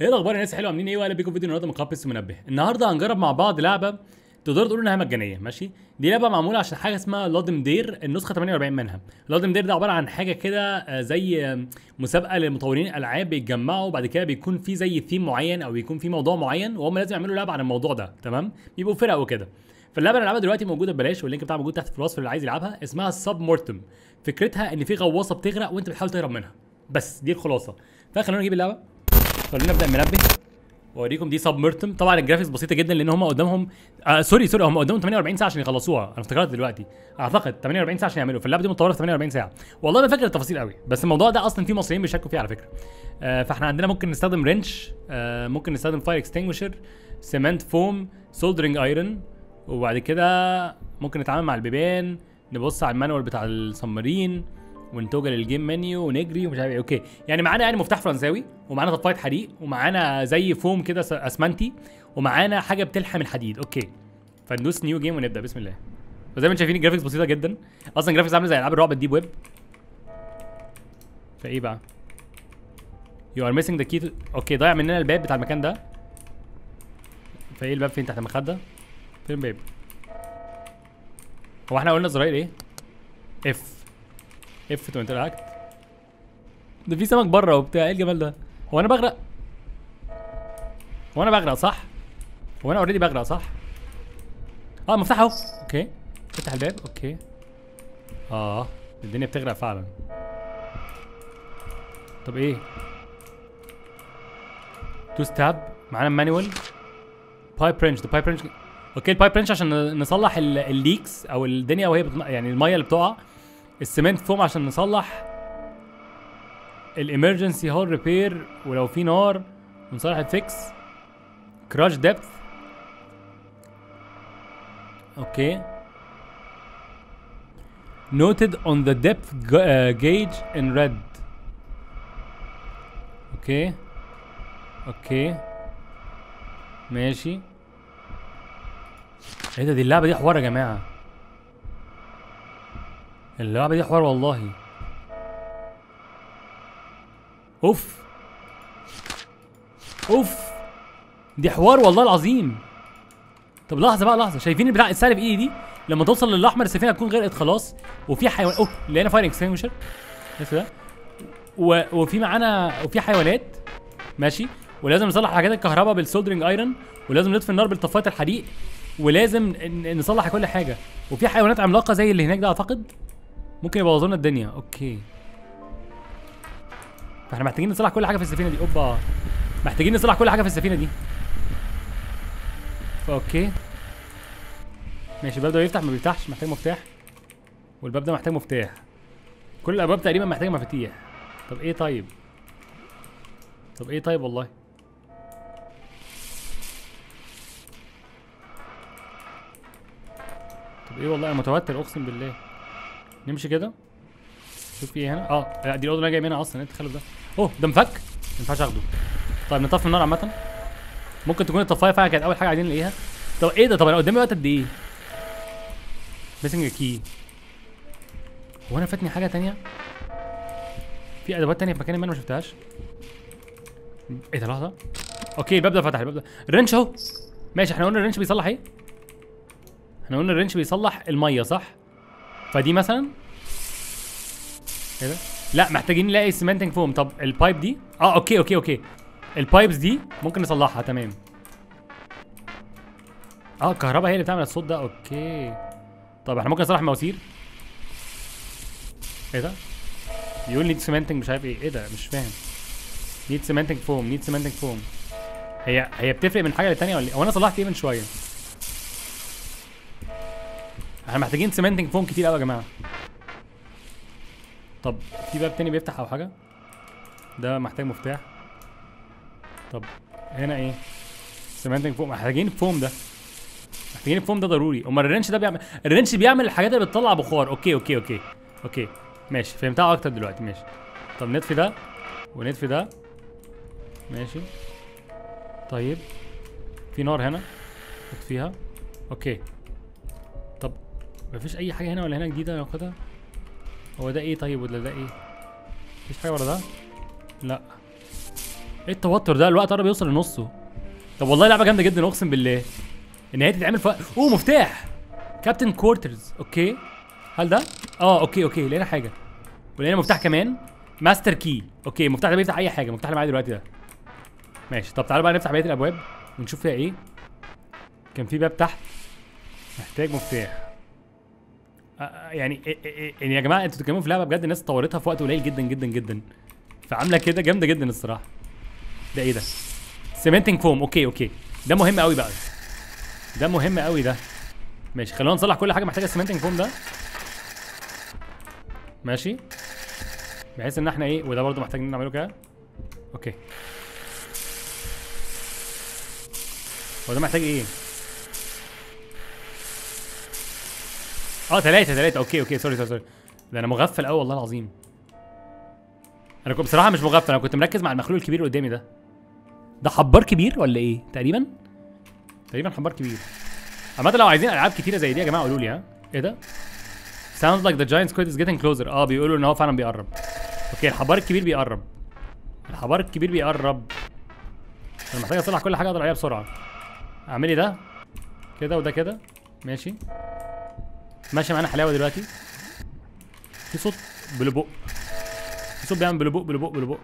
ايه الاخبار يا ناس حلوه عاملين ايه واهلا بيكم في فيديو النهارده من قناه بس منبه النهارده هنجرب مع بعض لعبه تقدروا تقولوا انها مجانيه ماشي دي لعبه معموله عشان حاجه اسمها لودم دير النسخه 48 منها لودم دير ده عباره عن حاجه كده آه، زي آه، مسابقه لمطورين الالعاب بيتجمعوا بعد كده بيكون في زي ثيم معين او بيكون في موضوع معين وهم لازم يعملوا لعبه عن الموضوع ده تمام بيبقوا فرق وكده فاللعبه اللي هنلعبها دلوقتي موجوده ببلاش واللينك بتاعها موجود تحت في الوصف اللي عايز يلعبها اسمها سب مورتم فكرتها ان في غواصه بتغرق وانت بتحاول تهرب منها بس دي الخلاصه فخلونا نجيب اللعبه خلونا نبدا منبه واوريكم دي سب ميرتم طبعا الجرافيكس بسيطه جدا لان هم قدامهم آه سوري سوري هم قدامهم 48 ساعه عشان يخلصوها انا افتكرت دلوقتي اعتقد 48 ساعه عشان يعملوا فاللعبه دي متطوره في 48 ساعه والله ما فاكر التفاصيل قوي بس الموضوع ده اصلا في مصريين بيشاركوا فيه على فكره آه فاحنا عندنا ممكن نستخدم رينش آه ممكن نستخدم فاير اكستنجوشر سيمنت فوم سولدرنج ايرون وبعد كده ممكن نتعامل مع البيبان نبص على المانوال بتاع السمارين ونتوجل الجيم منيو ونجري ومش عارف ايه اوكي يعني معانا يعني مفتاح فرنساوي ومعانا طفايه حريق ومعانا زي فوم كده س- اسمنتي ومعانا حاجه بتلحم الحديد اوكي فندوس نيو جيم ونبدا بسم الله وزي ما انتم شايفين الجرافيكس بسيطه جدا اصلا الجرافيكس عامله زي العاب الرعب الديب ويب فايه بقى يو ار ميسنج ذا كي اوكي ضيع مننا الباب بتاع المكان ده فايه الباب فين تحت المخده فين الباب هو احنا قلنا زراير ايه اف اف تو انتراكت ده في سمك بره وبتاع ايه الجمال ده هو انا بغرق هو انا بغرق صح هو انا اوريدي بغرق صح اه المفتاح اهو اوكي فتح الباب اوكي اه الدنيا بتغرق فعلا طب ايه تو ستاب معانا مانوال بايب رينج ده بايب رينج اوكي البايب رينج عشان نصلح ال- الليكس او الدنيا وهي بتم... يعني الميه اللي بتقع السمنت فوم عشان نصلح الامرجنسي هول ريبير ولو في نار ونصلح الفيكس كراش ديبث اوكي noted on the depth ga- uh, gauge in red اوكي اوكي ماشي ايه ده دي اللعبه دي حوار يا جماعه اللعبة دي حوار والله اوف اوف دي حوار والله العظيم طب لحظة بقى لحظة شايفين البتاع السالب ايدي دي لما توصل للاحمر السفينة هتكون غرقت خلاص وفي حيوان اوه لقينا فاير اكستنجوشر بس ده و... وفي معانا وفي حيوانات ماشي ولازم نصلح حاجات الكهرباء بالسولدرنج ايرون ولازم نطفي النار بالطفايه الحريق ولازم ن- نصلح كل حاجه وفي حيوانات عملاقه زي اللي هناك ده اعتقد ممكن يبوظوا لنا الدنيا اوكي فاحنا محتاجين نصلح كل حاجه في السفينه دي اوبا محتاجين نصلح كل حاجه في السفينه دي اوكي ماشي الباب ده يفتح ما بيفتحش محتاج مفتاح والباب ده محتاج مفتاح كل الابواب تقريبا محتاجه مفاتيح طب ايه طيب طب ايه طيب والله طب ايه والله انا متوتر اقسم بالله نمشي كده شوف في ايه هنا اه لا دي الاوضه اللي انا جاي منها اصلا ايه التخلف ده اوه ده مفك ما ينفعش اخده طيب نطفي النار عامه ممكن تكون الطفايه فعلا كانت اول حاجه عايزين نلاقيها طب ايه ده طب انا قدامي وقت قد ايه ميسنج كي هو انا فاتني حاجه تانية في ادوات تانية في مكان ما انا ما شفتهاش ايه ده لحظه اوكي الباب ده فتح الباب ده الرنش اهو ماشي احنا قلنا الرنش بيصلح ايه احنا قلنا الرنش بيصلح الميه صح فدي مثلا ايه ده لا محتاجين نلاقي سيمنتنج فوم طب البايب دي اه اوكي اوكي اوكي البايبس دي ممكن نصلحها تمام اه الكهرباء هي اللي بتعمل الصوت ده اوكي طب احنا ممكن نصلح مواسير ايه ده بيقول نيد سيمنتنج مش عارف ايه ايه ده مش فاهم نيد سيمنتنج فوم نيد سيمنتنج فوم هي هي بتفرق من حاجه للتانيه ولا ايه هو انا صلحت ايه من شويه احنا محتاجين سيمنتنج فوم كتير قوي يا جماعه طب في باب تاني بيفتح او حاجه ده محتاج مفتاح طب هنا ايه سيمنتنج فوم محتاجين الفوم ده محتاجين الفوم ده ضروري امال الرنش ده بيعمل الرنش بيعمل الحاجات اللي بتطلع بخار اوكي اوكي اوكي اوكي ماشي فهمتها اكتر دلوقتي ماشي طب نطفي ده ونطفي ده ماشي طيب في نار هنا نطفيها اوكي طب مفيش اي حاجه هنا ولا هنا جديده ناخدها هو ده ايه طيب ولا ده ايه مفيش حاجه ورا ده لا ايه التوتر ده الوقت قرب يوصل لنصه طب والله لعبه جامده جدا اقسم بالله ان هي تتعمل في وقت- اوه مفتاح كابتن كورترز اوكي هل ده اه اوكي اوكي لقينا حاجه ولقينا مفتاح كمان ماستر كي اوكي المفتاح ده بيفتح اي حاجه المفتاح اللي معايا دلوقتي ده ماشي طب تعالوا بقى نفتح بقيه الابواب ونشوف فيها ايه كان في باب تحت محتاج مفتاح آه، آه، يعني إيه- إيه- إيه- يعني يا جماعه انتوا بتتكلموا في لعبه بجد الناس طورتها في وقت قليل جدا جدا جدا فعامله كده جامده جدا الصراحه ده ايه ده سيمنتنج فوم اوكي اوكي ده مهم قوي بقى ده مهم قوي ده ماشي خلونا نصلح كل حاجه محتاجه السيمنتنج فوم ده ماشي بحيث ان احنا ايه وده برضه محتاج نعمله كده اوكي هو ده محتاج ايه اه ثلاثة ثلاثة اوكي اوكي سوري سوري سوري ده انا مغفل قوي والله العظيم انا كنت بصراحة مش مغفل انا كنت مركز مع المخلوق الكبير اللي قدامي ده ده حبار كبير ولا ايه تقريبا تقريبا حبار كبير عامة لو عايزين العاب كتيرة زي دي يا جماعة قولوا لي ها ايه ده sounds like the giant squid is getting closer اه بيقولوا ان هو فعلا بيقرب اوكي الحبار الكبير بيقرب الحبار الكبير بيقرب انا محتاج اصلح كل حاجه اقدر عليها بسرعه اعملي ده كده وده كده ماشي ماشي معانا حلاوه دلوقتي في صوت بلبق في صوت بيعمل بلبق بلبق بلبق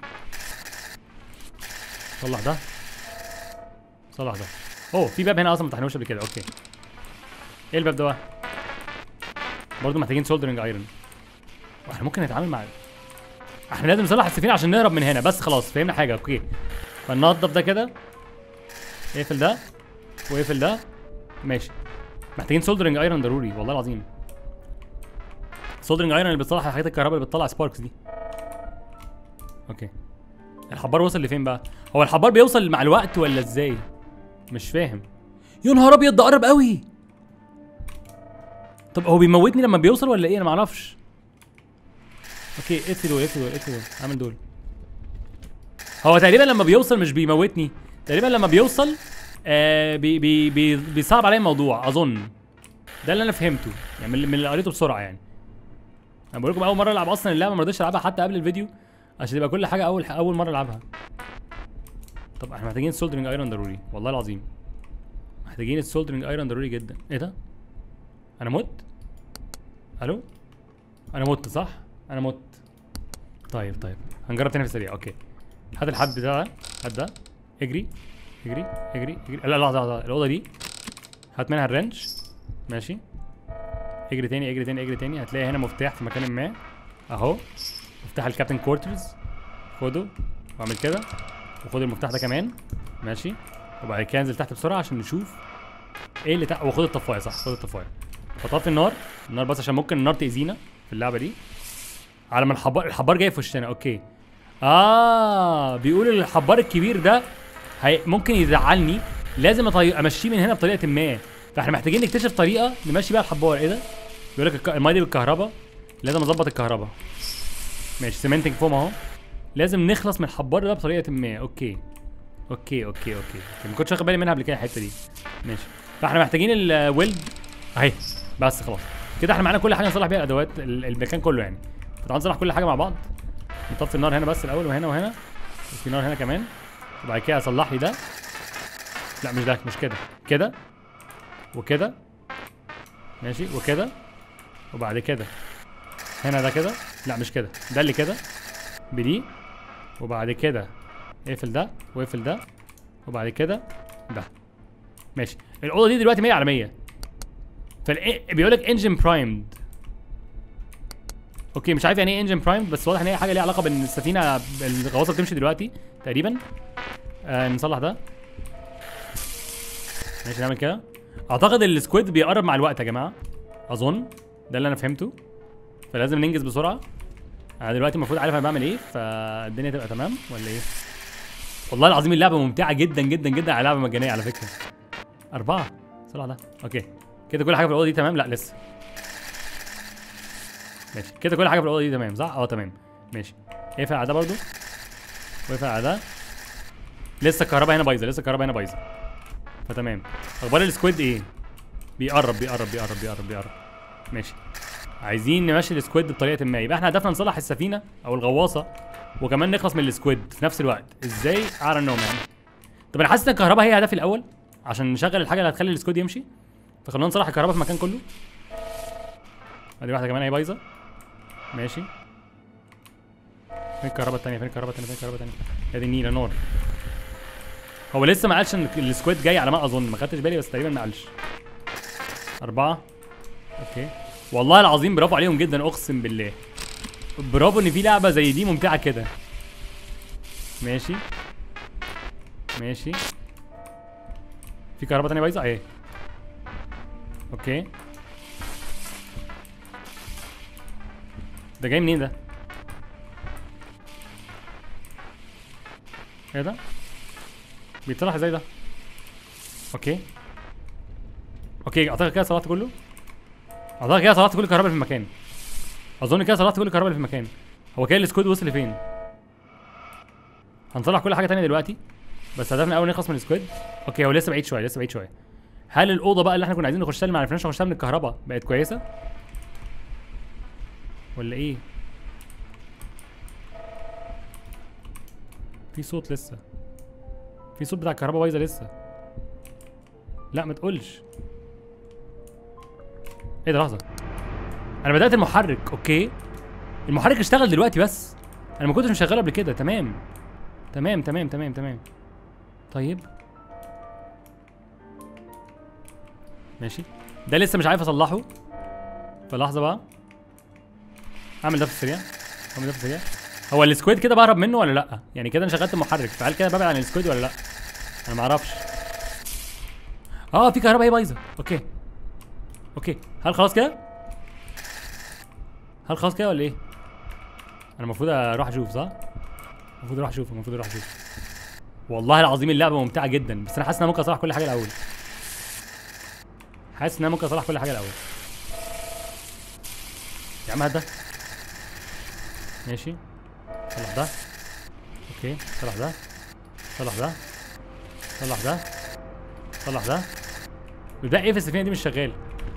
صلح ده صلح ده اوه في باب هنا اصلا ما فتحناهوش قبل كده اوكي ايه الباب ده بقى برضه محتاجين سولدرنج ايرون واحنا ممكن نتعامل مع احنا لازم نصلح السفينه عشان نهرب من هنا بس خلاص فهمنا حاجه اوكي فننضف ده كده اقفل ده واقفل ده ماشي محتاجين سولدرنج ايرون ضروري والله العظيم سولدرنج ايرون اللي بتصلح حاجات الكهرباء اللي بتطلع سباركس دي اوكي الحبار وصل لفين بقى هو الحبار بيوصل مع الوقت ولا ازاي مش فاهم يا نهار ابيض ده قرب قوي طب هو بيموتني لما بيوصل ولا ايه انا معرفش اوكي اقفل دول اقفل دول اقفل دول اعمل دول هو تقريبا لما بيوصل مش بيموتني تقريبا لما بيوصل آه بي بي بي بيصعب عليا الموضوع اظن ده اللي انا فهمته يعني من من اللي قريته بسرعه يعني انا بقول لكم اول مره العب اصلا اللعبه ما رضيتش العبها حتى قبل الفيديو عشان تبقى كل حاجه اول اول مره العبها طب احنا محتاجين سولدرنج ايرون ضروري والله العظيم محتاجين السولدرنج ايرون ضروري جدا ايه ده انا مت الو انا مت صح انا مت طيب طيب هنجرب تاني في السريع اوكي هات الحد ده هات ده اجري اجري اجري اجري لا لحظه لحظه الاوضه دي هات منها الرنش ماشي اجري تاني اجري تاني اجري تاني هتلاقي هنا مفتاح في مكان ما اهو مفتاح الكابتن كورترز خده واعمل كده وخد المفتاح ده كمان ماشي وبعد كده انزل تحت بسرعه عشان نشوف ايه اللي تحت وخد الطفايه صح خد الطفايه فطفي النار النار بس عشان ممكن النار تاذينا في اللعبه دي على ما الحبار الحبار جاي في وشنا اوكي اه بيقول الحبار الكبير ده هي ممكن يزعلني لازم أطي... امشيه من هنا بطريقه ما فاحنا محتاجين نكتشف طريقه نمشي بيها الحبار ايه ده بيقول لك الك... الميه دي بالكهرباء لازم اظبط الكهرباء ماشي سيمنتنج فوم اهو لازم نخلص من الحبار ده بطريقه ما اوكي اوكي اوكي اوكي ما كنتش واخد بالي منها قبل كده الحته دي ماشي فاحنا محتاجين الويلد اهي بس خلاص كده احنا معانا كل حاجه نصلح بيها الادوات ال- المكان كله يعني فتعالوا نصلح كل حاجه مع بعض نطفي النار هنا بس الاول وهنا وهنا وفي نار هنا كمان وبعد كده اصلح لي ده لا مش ده مش كده كده وكده ماشي وكده وبعد كده هنا ده كده لا مش كده ده اللي كده بدي وبعد كده اقفل ده واقفل ده وبعد كده ده ماشي الاوضه دي دلوقتي 100 على 100 فال بيقول لك انجن برايمد اوكي مش عارف يعني ايه انجن برايمد بس واضح ان هي حاجه ليها علاقه بان السفينه الغواصه بتمشي دلوقتي تقريبا آه نصلح ده ماشي نعمل كده اعتقد السكويد بيقرب مع الوقت يا جماعه اظن ده اللي انا فهمته فلازم ننجز بسرعه انا دلوقتي المفروض عارف انا بعمل ايه فالدنيا تبقى تمام ولا ايه والله العظيم اللعبه ممتعه جدا جدا جدا على لعبه مجانيه على فكره اربعه صلح ده اوكي كده كل حاجه في الاوضه دي تمام لا لسه ماشي كده كل حاجه في الاوضه دي تمام صح اه تمام ماشي اقفل على ده برضو واقفل على ده لسه الكهرباء هنا بايظه لسه الكهرباء هنا بايظه فتمام اخبار السكويد ايه بيقرب بيقرب بيقرب بيقرب بيقرب ماشي عايزين نمشي السكويد بطريقه ما يبقى احنا هدفنا نصلح السفينه او الغواصه وكمان نخلص من السكويد في نفس الوقت ازاي اعلى النوم يعني طب انا حاسس ان الكهرباء هي هدفي الاول عشان نشغل الحاجه اللي هتخلي السكويد يمشي فخلونا نصلح الكهرباء في المكان كله ادي واحده كمان اهي بايظه ماشي فين الكهرباء التانية فين الكهرباء التانية فين الكهرباء التانية يا دي النيلة نار هو لسه ما قالش ان السكويد جاي على ما اظن ما خدتش بالي بس تقريبا ما قالش أربعة اوكي والله العظيم برافو عليهم جدا اقسم بالله برافو ان في لعبة زي دي ممتعة كده ماشي ماشي في كهرباء تانية بايظة اهي اوكي ده جاي منين ده؟ ايه ده؟ بيتصلح ازاي ده؟ اوكي اوكي اعتقد كده صلحت كله اعتقد كده صلحت كل الكهرباء اللي في المكان اظن كده صلحت كل الكهرباء اللي في المكان هو كده السكود وصل لفين؟ هنصلح كل حاجه تانية دلوقتي بس هدفنا اول نخلص من السكويد اوكي هو لسه بعيد شويه لسه بعيد شويه هل الاوضه بقى اللي احنا كنا عايزين نخشها اللي ما عرفناش نخشها من الكهرباء بقت كويسه ولا ايه في صوت لسه في صوت بتاع الكهرباء بايظه لسه لا ما تقولش ايه ده لحظه انا بدات المحرك اوكي المحرك اشتغل دلوقتي بس انا ما كنتش مشغله قبل كده تمام تمام تمام تمام تمام طيب ماشي ده لسه مش عارف اصلحه فلحظه بقى اعمل ده في السريع اعمل ده في السريع هو السكويد كده بهرب منه ولا لا يعني كده انا شغلت المحرك فهل كده ببعد عن السكويد ولا لا انا ما اعرفش اه في كهرباء هي بايظه اوكي اوكي هل خلاص كده هل خلاص كده ولا ايه انا المفروض اروح اشوف صح المفروض اروح اشوف المفروض اروح اشوف والله العظيم اللعبه ممتعه جدا بس انا حاسس ان انا ممكن اصلح كل حاجه الاول حاسس ان انا ممكن اصلح كل حاجه الاول يا عم هات ده ماشي صلح ده اوكي صلح ده صلح ده صلح ده صلح ده متبقى ايه في السفينه دي مش شغال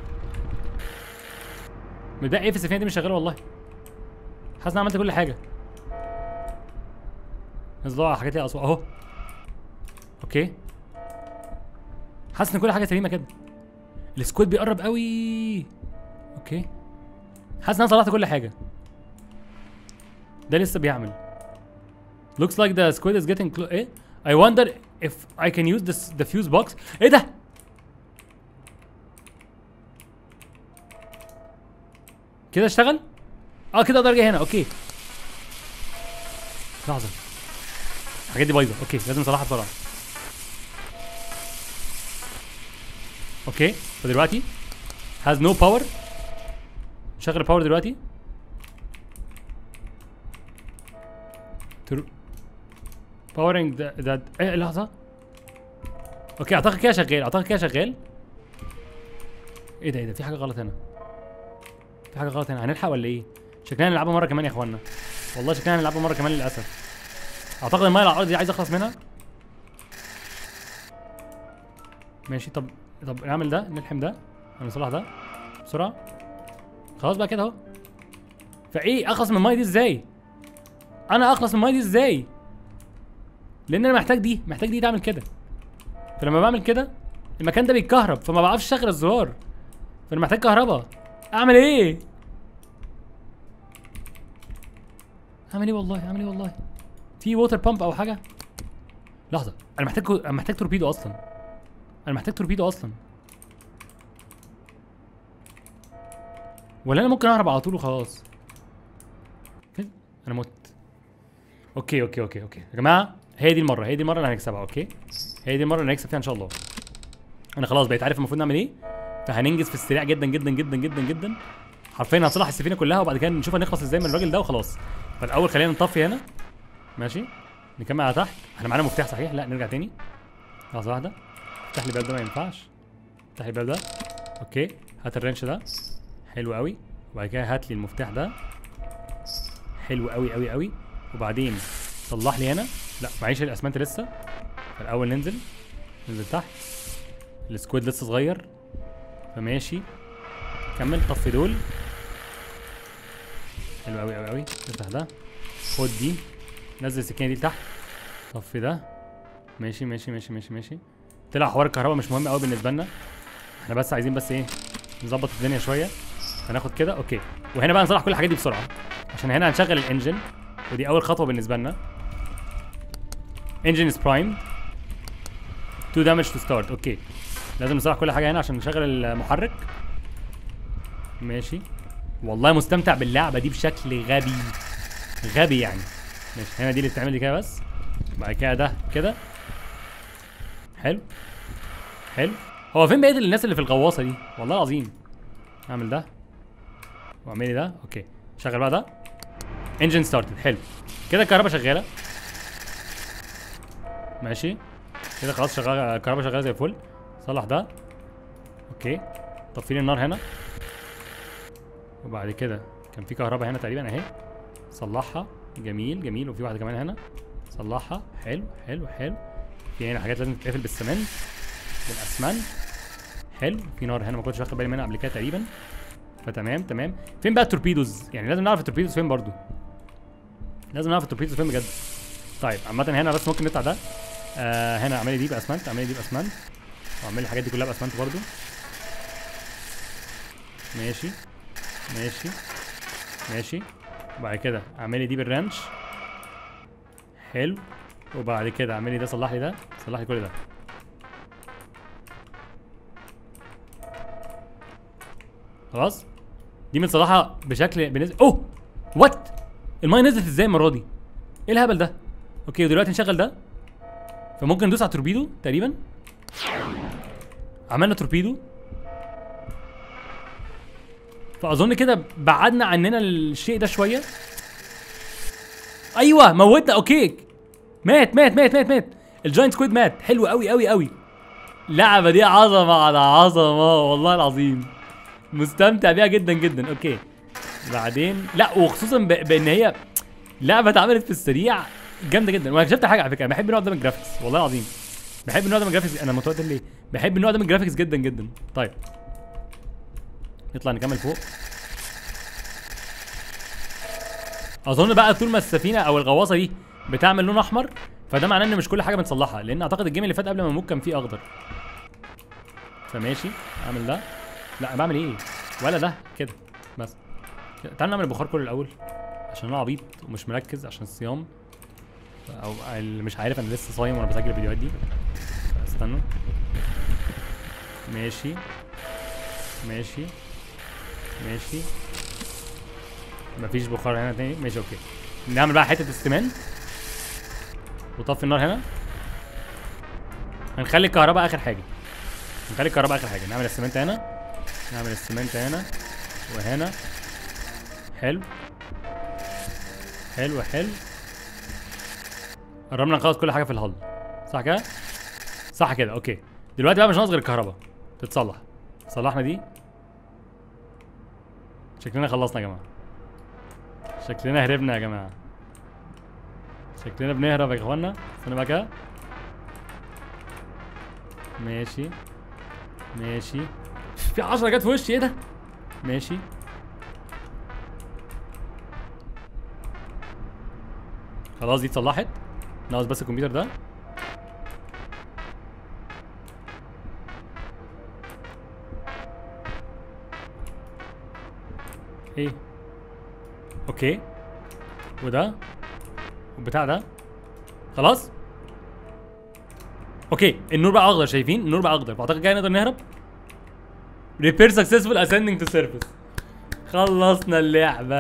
متبقى ايه في السفينه دي مش شغال والله حاسس ان أنا عملت كل حاجه نزلوا حاجات ليها اصوات اهو اوكي حاسس ان كل حاجه سليمه كده السكويد بيقرب قوي اوكي حاسس ان انا صلحت كل حاجه ده لسه بيعمل looks like the squid is getting close ايه I wonder if I can use this the fuse box ايه ده كده اشتغل اه كده اقدر اجي هنا اوكي لحظه الحاجات دي بايظه اوكي لازم اصلحها بسرعه اوكي فدلوقتي has no power شغل الباور دلوقتي ترو باورنج ده ده ايه لحظه اوكي اعتقد كده شغال اعتقد كده شغال ايه ده ايه ده في حاجه غلط هنا في حاجه غلط هنا هنلحق ولا ايه شكلنا نلعبها مره كمان يا اخوانا والله شكلنا هنلعبها مره كمان للاسف اعتقد الميه على الارض دي عايز اخلص منها ماشي طب طب نعمل ده نلحم ده هنصلح ده بسرعه خلاص بقى كده اهو فايه اخلص من الميه دي ازاي انا اخلص من الميه دي ازاي لان انا محتاج دي محتاج دي تعمل كده فلما بعمل كده المكان ده بيتكهرب فما بعرفش اشغل الزرار فانا محتاج كهرباء اعمل ايه اعمل ايه والله اعمل ايه والله في ووتر بامب او حاجه لحظه انا محتاج انا محتاج توربيدو اصلا انا محتاج توربيدو اصلا ولا انا ممكن اهرب على طول وخلاص فين؟ انا مت اوكي اوكي اوكي اوكي يا جماعه هي دي المره هي دي المره اللي هنكسبها اوكي هي دي المره اللي هنكسب فيها ان شاء الله انا خلاص بقيت عارف المفروض نعمل ايه فهننجز في السريع جدا جدا جدا جدا جدا حرفيا هنصلح السفينه كلها وبعد كده نشوف هنخلص ازاي من الراجل ده وخلاص فالاول خلينا نطفي هنا ماشي نكمل على تحت احنا معانا مفتاح صحيح لا نرجع تاني لحظه واحده افتح لي الباب ده ما ينفعش افتح لي الباب ده اوكي هات الرنش ده حلو قوي وبعد كده هات لي المفتاح ده حلو قوي قوي قوي وبعدين صلح لي هنا لا معيش الاسمنت لسه فالاول ننزل ننزل تحت السكويد لسه صغير فماشي كمل طفي دول حلو قوي قوي قوي افتح ده خد دي نزل السكينه دي لتحت طفي ده ماشي ماشي ماشي ماشي ماشي طلع حوار الكهرباء مش مهم قوي بالنسبه لنا احنا بس عايزين بس ايه نظبط الدنيا شويه هناخد كده اوكي وهنا بقى نصلح كل الحاجات دي بسرعه عشان هنا هنشغل الانجن ودي اول خطوه بالنسبه لنا انجن از برايم تو دامج تو ستارت اوكي لازم نصلح كل حاجه هنا عشان نشغل المحرك ماشي والله مستمتع باللعبه دي بشكل غبي غبي يعني ماشي هنا دي اللي بتعمل لي كده بس بعد كده ده كده حلو حلو هو فين بقيه الناس اللي في الغواصه دي والله العظيم اعمل ده واعمل لي ده اوكي شغل بقى ده انجن ستارتد حلو كده الكهرباء شغاله ماشي كده خلاص شغال الكهرباء شغاله زي الفل صلح ده اوكي طفي لي النار هنا وبعد كده كان في كهرباء هنا تقريبا اهي صلحها جميل جميل وفي واحده كمان هنا صلحها حلو حلو حلو في هنا حاجات لازم تتقفل بالسمنت بالاسمنت حلو في نار هنا ما كنتش واخد بالي منها قبل كده تقريبا فتمام تمام فين بقى التوربيدوز يعني لازم نعرف التوربيدوز فين برضو لازم نعرف التوربيدوز فين بجد طيب عامه هنا بس ممكن نقطع ده آه هنا اعملي دي باسمنت اعملي دي باسمنت واعملي الحاجات دي كلها باسمنت برضو ماشي ماشي ماشي وبعد كده اعملي دي بالرانش حلو وبعد كده اعملي ده صلح لي ده صلح لي كل ده خلاص دي متصلحه بشكل بالنسبه اوه وات المايه نزلت ازاي المره دي ايه الهبل ده اوكي ودلوقتي نشغل ده فممكن ندوس على التوربيدو تقريبا عملنا توربيدو فاظن كده بعدنا عننا الشيء ده شويه ايوه موتنا اوكي مات مات مات مات مات الجاينت سكويد مات حلو قوي قوي قوي اللعبه دي عظمه على عظمه والله العظيم مستمتع بيها جدا جدا اوكي بعدين لا وخصوصا ب... بان هي لعبه اتعملت في السريع جامده جدا وانا اكتشفت حاجه على فكره أنا بحب النوع ده من الجرافيكس والله العظيم بحب النوع ده من الجرافيكس انا متوتر ليه بحب النوع ده من الجرافيكس جدا جدا طيب نطلع نكمل فوق اظن بقى طول ما السفينه او الغواصه دي بتعمل لون احمر فده معناه ان مش كل حاجه بنصلحها لان اعتقد الجيم اللي فات قبل ما نموت كان فيه اخضر فماشي اعمل ده لا بعمل ايه ولا ده كده بس كده. تعال نعمل البخار كله الاول عشان انا عبيط ومش مركز عشان الصيام او اللي مش عارف انا لسه صايم وانا بسجل الفيديوهات دي استنوا ماشي ماشي ماشي مفيش بخار هنا تاني ماشي اوكي نعمل بقى حته استمان وطفي النار هنا هنخلي الكهرباء اخر حاجه نخلي الكهرباء اخر حاجه نعمل السمنت هنا نعمل السمنت هنا وهنا حلو حلو حلو قربنا نخلص كل حاجه في الهل صح كده صح كده اوكي دلوقتي بقى مش ناقص غير الكهرباء تتصلح صلحنا دي شكلنا خلصنا يا جماعه شكلنا هربنا يا جماعه شكلنا بنهرب يا اخوانا استنى بقى كده ماشي ماشي في 10 جت في وشي ايه ده ماشي خلاص دي اتصلحت ناقص بس الكمبيوتر ده ايه اوكي وده والبتاع ده خلاص اوكي النور بقى اخضر شايفين النور بقى اخضر فاعتقد كده نقدر نهرب ريبير سكسسفول اسcending تو سيرفيس خلصنا اللعبه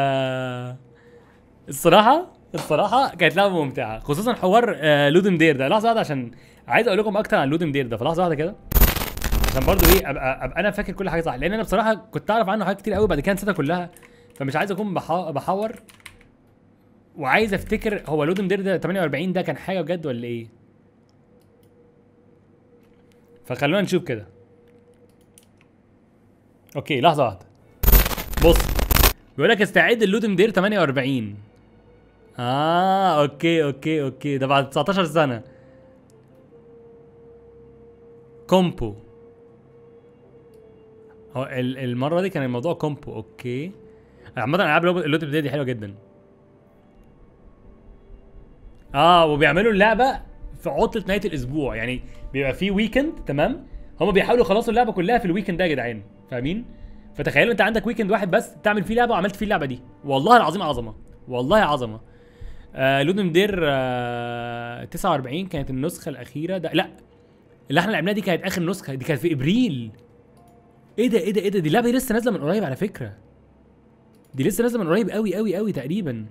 الصراحه الصراحه كانت لعبه ممتعه خصوصا حوار آه لودن دير ده لحظه واحده عشان عايز اقول لكم اكتر عن لودن دير ده فلحظه واحده كده عشان برضو ايه ابقى, أبقى انا فاكر كل حاجه صح لان انا بصراحه كنت اعرف عنه حاجات كتير قوي بعد كده نسيتها كلها فمش عايز اكون بحا- بحور وعايز افتكر هو لودن دير ده 48 ده كان حاجه بجد ولا ايه فخلونا نشوف كده اوكي لحظه واحده بص بيقول لك استعد اللودن دير 48 اه اوكي اوكي اوكي ده بعد 19 سنه كومبو هو ال- المره دي كان الموضوع كومبو اوكي عامة العاب اللود دي حلوة جدا اه وبيعملوا اللعبة في عطلة نهاية الأسبوع يعني بيبقى في ويكند تمام هم بيحاولوا يخلصوا اللعبة كلها في الويكند ده يا جدعان فاهمين؟ فتخيلوا انت عندك ويكند واحد بس تعمل فيه لعبة وعملت فيه اللعبة دي والله العظيم عظمة والله عظمة آه لودن دير آه 49 كانت النسخة الأخيرة ده لا اللي احنا لعبناها دي كانت آخر نسخة دي كانت في إبريل ايه ده ايه ده ايه ده دي اللعبة دي لسه نازلة من قريب على فكرة دي لسه نازلة من قريب قوي قوي قوي تقريبا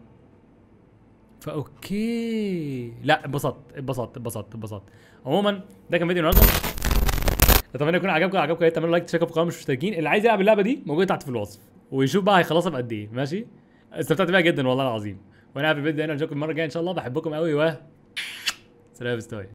فاوكي لا اتبسطت اتبسطت اتبسطت اتبسطت عموما ده كان فيديو النهارده اتمنى يكون عجبكم عجبكم يا ريت تعملوا لايك تشتركوا في القناه مش مشتركين اللي عايز يلعب اللعبه دي موجوده تحت في الوصف ويشوف بقى هيخلصها بقد ايه ماشي استمتعت بيها جدا والله العظيم وانا في الفيديو هنا نشوفكم المره الجايه ان شاء الله بحبكم قوي و سلام يا بستوي